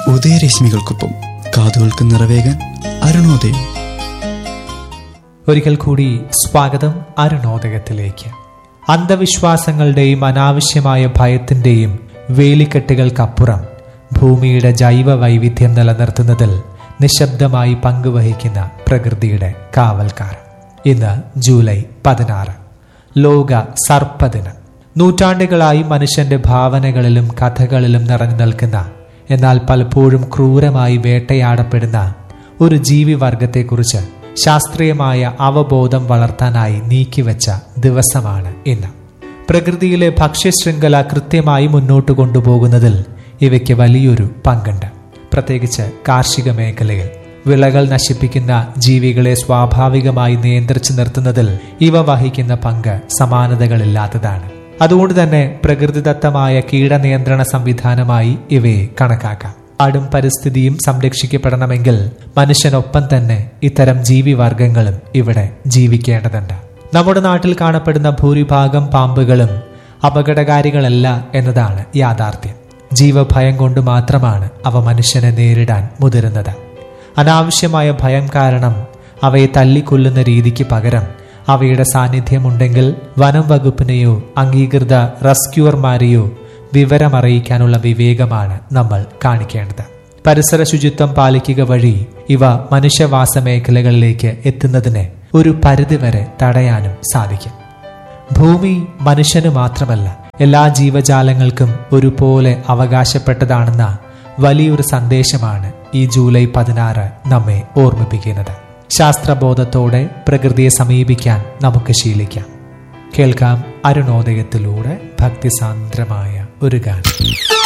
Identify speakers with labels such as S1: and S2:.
S1: ഉദയരശ്മികൾക്കൊപ്പം കാതുകൾക്ക് നിറവേകാൻ അരുണോദയം
S2: ഒരിക്കൽ കൂടി സ്വാഗതം അരുണോദയത്തിലേക്ക് അന്ധവിശ്വാസങ്ങളുടെയും അനാവശ്യമായ ഭയത്തിന്റെയും വേലിക്കെട്ടുകൾക്കപ്പുറം ഭൂമിയുടെ ജൈവ വൈവിധ്യം നിലനിർത്തുന്നതിൽ നിശബ്ദമായി പങ്കുവഹിക്കുന്ന പ്രകൃതിയുടെ കാവൽക്കാർ ഇന്ന് ജൂലൈ പതിനാറ് ലോക സർപ്പദിനം നൂറ്റാണ്ടുകളായി മനുഷ്യന്റെ ഭാവനകളിലും കഥകളിലും നിറഞ്ഞു നിൽക്കുന്ന എന്നാൽ പലപ്പോഴും ക്രൂരമായി വേട്ടയാടപ്പെടുന്ന ഒരു ജീവിവർഗത്തെക്കുറിച്ച് ശാസ്ത്രീയമായ അവബോധം വളർത്താനായി നീക്കിവെച്ച ദിവസമാണ് ഇന്ന് പ്രകൃതിയിലെ ഭക്ഷ്യശൃംഖല കൃത്യമായി മുന്നോട്ട് കൊണ്ടുപോകുന്നതിൽ ഇവയ്ക്ക് വലിയൊരു പങ്കുണ്ട് പ്രത്യേകിച്ച് കാർഷിക മേഖലയിൽ വിളകൾ നശിപ്പിക്കുന്ന ജീവികളെ സ്വാഭാവികമായി നിയന്ത്രിച്ചു നിർത്തുന്നതിൽ ഇവ വഹിക്കുന്ന പങ്ക് സമാനതകളില്ലാത്തതാണ് അതുകൊണ്ട് തന്നെ പ്രകൃതിദത്തമായ കീടനിയന്ത്രണ സംവിധാനമായി ഇവയെ കണക്കാക്കാം കാടും പരിസ്ഥിതിയും സംരക്ഷിക്കപ്പെടണമെങ്കിൽ മനുഷ്യനൊപ്പം തന്നെ ഇത്തരം ജീവിവർഗങ്ങളും ഇവിടെ ജീവിക്കേണ്ടതുണ്ട് നമ്മുടെ നാട്ടിൽ കാണപ്പെടുന്ന ഭൂരിഭാഗം പാമ്പുകളും അപകടകാരികളല്ല എന്നതാണ് യാഥാർത്ഥ്യം ജീവഭയം കൊണ്ട് മാത്രമാണ് അവ മനുഷ്യനെ നേരിടാൻ മുതിരുന്നത് അനാവശ്യമായ ഭയം കാരണം അവയെ തല്ലിക്കൊല്ലുന്ന രീതിക്ക് പകരം അവയുടെ സാന്നിധ്യമുണ്ടെങ്കിൽ വനം വകുപ്പിനെയോ അംഗീകൃത റെസ്ക്യൂർമാരെയോ വിവരമറിയിക്കാനുള്ള വിവേകമാണ് നമ്മൾ കാണിക്കേണ്ടത് പരിസര ശുചിത്വം പാലിക്കുക വഴി ഇവ മനുഷ്യവാസ മേഖലകളിലേക്ക് എത്തുന്നതിനെ ഒരു പരിധിവരെ തടയാനും സാധിക്കും ഭൂമി മനുഷ്യന് മാത്രമല്ല എല്ലാ ജീവജാലങ്ങൾക്കും ഒരുപോലെ അവകാശപ്പെട്ടതാണെന്ന വലിയൊരു സന്ദേശമാണ് ഈ ജൂലൈ പതിനാറ് നമ്മെ ഓർമ്മിപ്പിക്കുന്നത് ശാസ്ത്രബോധത്തോടെ പ്രകൃതിയെ സമീപിക്കാൻ നമുക്ക് ശീലിക്കാം കേൾക്കാം അരുണോദയത്തിലൂടെ ഭക്തിസാന്ദ്രമായ ഒരു ഗാനം